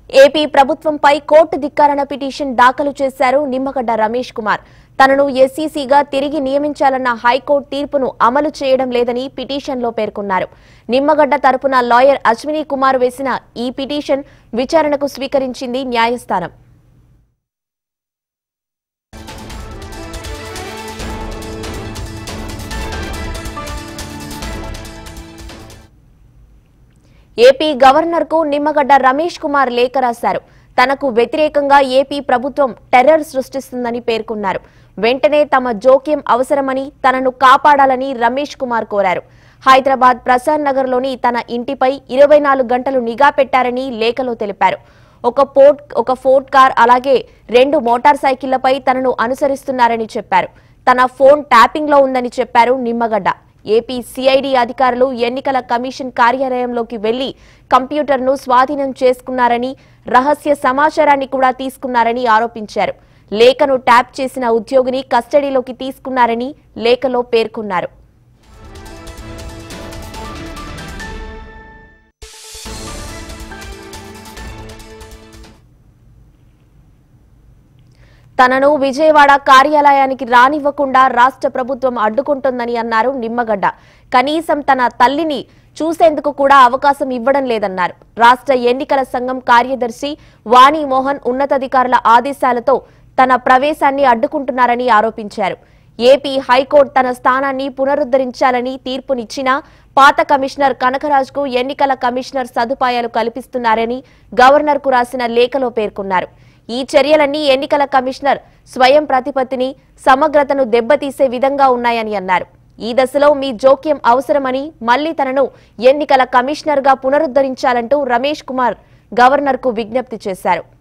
AP ప్రభుత్వంపై court ధిక్కారణ petition దాఖలు చేశారు నిమ్మగడ్డ రమేష్ కుమార్ తనను ఎస్సీసీగా తిరిగి నియమించాలన్న హైకోర్టు తీర్పును అమలు చేయడం లేదని పిటిషన్లో పేర్కొన్నారు నిమ్మగడ్డ తరపున లాయర్ అశ్విని కుమార్ వేసిన ఈ పిటిషన్ విచారణకు స్వీకరించింది న్యాయస్థానం ఏపీ గవర్నర్ కు నిమ్మగడ్డ రమేష్ కుమార్ లేఖ రాశారు తనకు వ్యతిరేకంగా ఏపీ ప్రభుత్వం టెర్రర్ సృష్టిస్తుందని పేర్కొన్నారు వెంటనే తమ జోక్యం అవసరమని తనను కాపాడాలని రమేష్ కుమార్ కోరారు హైదరాబాద్ ప్రసాద్ నగర్ లోని తన ఇంటిపై ఇరవై నాలుగు గంటలు నిఘా పెట్టారని లేఖలో తెలిపారు ఒక పోర్ట్ ఒక ఫోర్ట్ కార్ అలాగే రెండు మోటార్ సైకిళ్లపై తనను అనుసరిస్తున్నారని చెప్పారు తన ఫోన్ ట్యాపింగ్ లో ఉందని చెప్పారు నిమ్మగడ్డ ఏపీ సిఐడి అధికారులు ఎన్నికల కమిషన్ కార్యాలయంలోకి వెళ్లి కంప్యూటర్ను స్వాధీనం చేసుకున్నారని రహస్య సమాచారాన్ని కూడా తీసుకున్నారని ఆరోపించారు లేఖను ట్యాప్ చేసిన ఉద్యోగిని కస్టడీలోకి తీసుకున్నారని లేఖలో పేర్కొన్నారు తనను విజయవాడ కార్యాలయానికి రానివ్వకుండా రాష్ట్ర ప్రభుత్వం అడ్డుకుంటోందని అన్నారు నిమ్మగడ్డ కనీసం తన తల్లిని చూసేందుకు కూడా అవకాశం ఇవ్వడం లేదన్నారు రాష్ట్ర ఎన్నికల సంఘం కార్యదర్శి వాణి మోహన్ ఉన్నతాధికారుల ఆదేశాలతో తన ప్రవేశాన్ని అడ్డుకుంటున్నారని ఆరోపించారు ఏపీ హైకోర్టు తన స్థానాన్ని పునరుద్ధరించాలని తీర్పునిచ్చినా పాత కమిషనర్ కనకరాజ్కు ఎన్నికల కమిషనర్ సదుపాయాలు కల్పిస్తున్నారని గవర్నర్కు రాసిన లేఖలో పేర్కొన్నారు ఈ చర్యలన్నీ ఎన్నికల కమిషనర్ స్వయం ప్రతిపత్తిని సమగ్రతను దెబ్బతీసే విధంగా ఉన్నాయని అన్నారు ఈ దశలో మీ జోక్యం అవసరమని మళ్లీ తనను ఎన్నికల కమిషనర్గా పునరుద్ధరించాలంటూ రమేష్ కుమార్ గవర్నర్కు విజ్ఞప్తి చేశారు